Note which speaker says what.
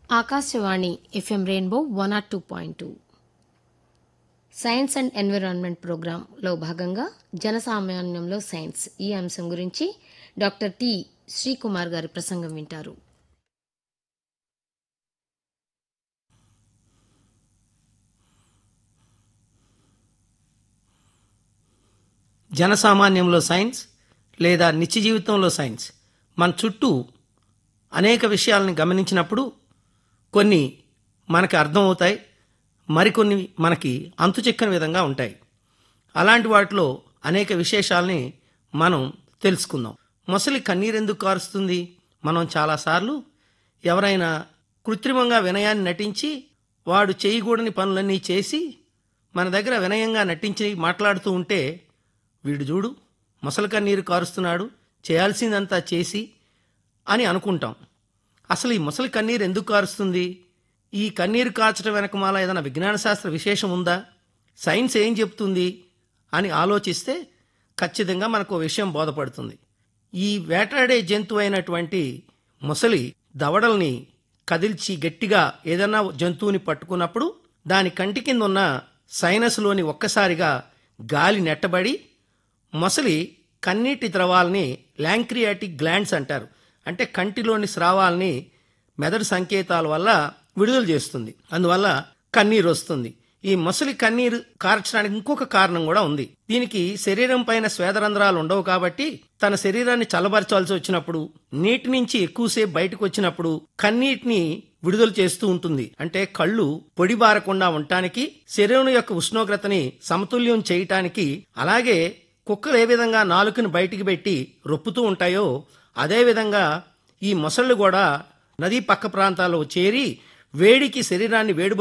Speaker 1: Akashvani FM rainbow one ఆర్ two point two science and environment ప్రోగ్రాంలో భాగంగా జనసామాన్యంలో సైన్స్ ఈ అంశం గురించి డాక్టర్ టి శ్రీకుమార్ గారి ప్రసంగం వింటారు
Speaker 2: జనసామాన్యంలో సైన్స్ లేదా నిత్య జీవితంలో సైన్స్ మన చుట్టూ అనేక విషయాలను గమనించినప్పుడు కొన్ని మనకి అర్థమవుతాయి మరికొన్ని మనకి అంతు చిక్కని విధంగా ఉంటాయి అలాంటి వాటిలో అనేక విశేషాలని మనం తెలుసుకుందాం మొసలి కన్నీరెందుకు కారుస్తుంది మనం చాలాసార్లు ఎవరైనా కృత్రిమంగా వినయాన్ని నటించి వాడు చేయకూడని పనులన్నీ చేసి మన దగ్గర వినయంగా నటించి మాట్లాడుతూ ఉంటే వీడు చూడు మొసలి కన్నీరు కారుస్తున్నాడు చేయాల్సిందంతా చేసి అని అనుకుంటాం అసలు ఈ ముసలి కన్నీరు ఎందుకు కారుస్తుంది ఈ కన్నీరు కాచడం వెనకమాల ఏదైనా విజ్ఞాన శాస్త్ర విశేషం ఉందా సైన్స్ ఏం చెప్తుంది అని ఆలోచిస్తే ఖచ్చితంగా మనకు ఓ విషయం బోధపడుతుంది ఈ వేటాడే జంతువు అయినటువంటి ముసలి దవడల్ని కదిల్చి గట్టిగా ఏదైనా జంతువుని పట్టుకున్నప్పుడు దాని కంటి కింద ఉన్న సైనస్లోని ఒక్కసారిగా గాలి నెట్టబడి మొసలి కన్నీటి ద్రవాల్ని ల్యాంక్రియాటిక్ గ్లాండ్స్ అంటారు అంటే కంటిలోని స్రావాల్ని మెదడు సంకేతాల వల్ల విడుదల చేస్తుంది అందువల్ల కన్నీరు వస్తుంది ఈ మొసలి కన్నీరు కార్చడానికి ఇంకొక కారణం కూడా ఉంది దీనికి శరీరం పైన స్వేదరంధ్రాలు ఉండవు కాబట్టి తన శరీరాన్ని చల్లబరచాల్సి వచ్చినప్పుడు నీటి నుంచి ఎక్కువసేపు బయటకు వచ్చినప్పుడు కన్నీటిని విడుదల చేస్తూ ఉంటుంది అంటే కళ్ళు పొడిబారకుండా ఉండటానికి శరీరం యొక్క ఉష్ణోగ్రతని సమతుల్యం చేయటానికి అలాగే కుక్కలు ఏ విధంగా నాలుకను బయటికి పెట్టి రొప్పుతూ ఉంటాయో అదేవిధంగా ఈ మొసళ్ళు కూడా నదీ పక్క ప్రాంతాల్లో చేరి వేడికి శరీరాన్ని వేడి